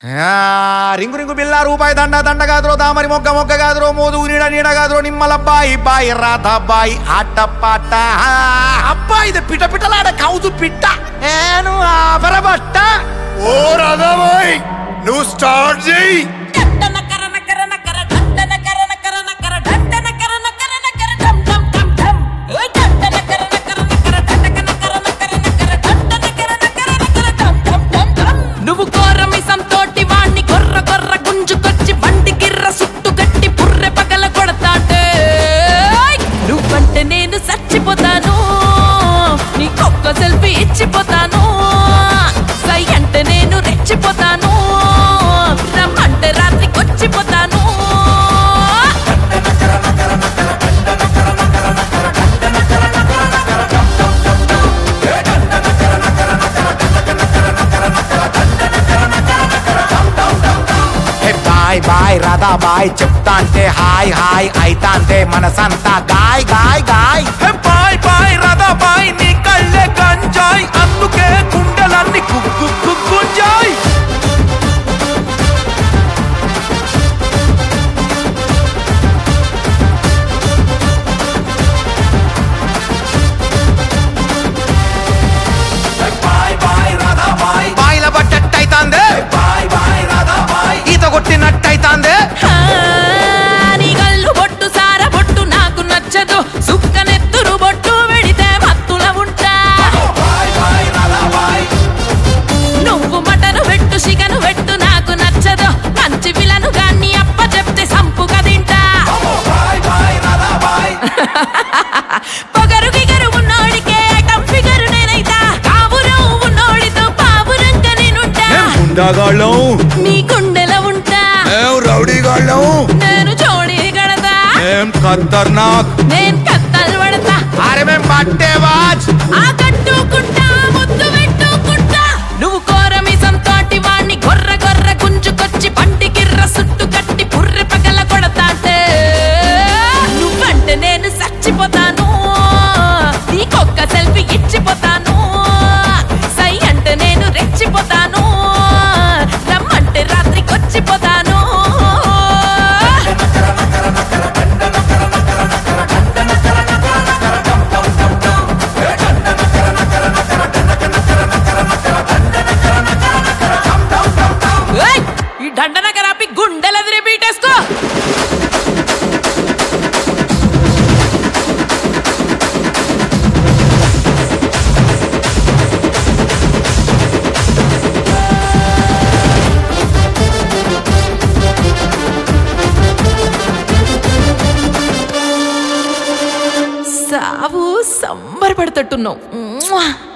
ఆ, ring ring బిల్ల రూపాయి దండ దండ కాదురో దామరి మొగ్గ మొగ్గ కాదురో మోదు నీడ నీడ కాదురో నిమ్మల బాయి బాయి రాధా బాయి ఆట పాట ఆ, అబ్బా ఇది పిట పిటలాడే కౌజు పిట్ట ఏను ఆభరబట్ట ఓ రాధాబాయ్ నువ్వు స్టార్ట్ చేయి డండన కరన కరన కర డండన కరన కరన కర డండన కరన కరన కర డం డం డం డం ఏ డండన కరన కరన కర డండకన కరన కరన కర డండన కరన కరన కర డం డం డం డం నువ్వు కోరమిసం తోటి వాణ్ణి కొర్ర కొర్ర గుంజుకొచ్చి బండి గిర్ర సుట్టు గట్టి బుర్రె పగల కొడతాటే నువ్వంటే నేను చచ్చిపోతాను నీకొక్క సెల్ఫీ ఇచ్చిపోతాను సై అంటే నేను రెచ్చిపోతాను రమ్మంటే రాత్రికి వచ్చిపోతాను హే బాయ్ బాయ్ రాధా బాయ్ చెప్తా అంటే హాయ్ హాయ్ అయితా అంటే మనసంతా గాయ్ గాయ్ గాయ్ హే బాయ్ బాయ్ రాధా బాయ్ నీ కళ్ళే గంజాయ్ అందుకే గుండెలన్నీ కుక్కు కుక్కుంజాయ్ బాయ్ బాయ్ రాధా బాయ్ బాయ్ల పడ్డట్టయితాందే బాయ్ బాయ్ రాధా బాయ్ ఈత కొట్టినట్టయితాందే ఆ, నీ కళ్ళు బొట్టు సార బొట్టు నాకు నచ్చదు సుక్కనెత్తురు బొట్టు వెడితే మత్తుల ఉంటా బాయ్ బాయ్ రాధా బాయ్ నువ్వు మటను పెట్టు చికెను పెట్టు నాకు నచ్చదు మంచి విలను గాన్ని అప్ప చెప్తే సంపుగా తింటా బాయ్ బాయ్ రాధా బాయ్ పొగరు గిగరు ఉన్నోడికే ఐటమ్ ఫిగరు నేనైతా కావురం ఉన్నోడితో పావురంగా నేనుంటా గుండాగాళ్ళం నీ గుండెల ఉంటా ఏం రౌడీగాళ్ళం నేను జోడి గడతా ఏం ఖతర్నాక్ నేను కత్తలు పడతా అరే మేం పట్టేవాజ్ ఆ కట్టుకుంటా ముద్దు పెట్టుకుంటా నువ్వు కోరమిసం తోటి వాణ్ణి గొర్ర గొర్ర గుంజుకొచ్చి బండి గిర్ర సుట్టు కట్టి పుర్రె పగల కొడతాంటే నువ్వంటే నేను చచ్చిపోతాను నీకొక్క సెల్ఫీ ఇచ్చిపోతాను సై అంటే నేను రెచ్చిపోతాను రమ్మంటే రాత్రికి వచ్చిపోతాను ఏయ్! ఈ దండన కరాపి గుండెలదిరి బీటేసుకో సావు సంబరపడతట్టున్నావు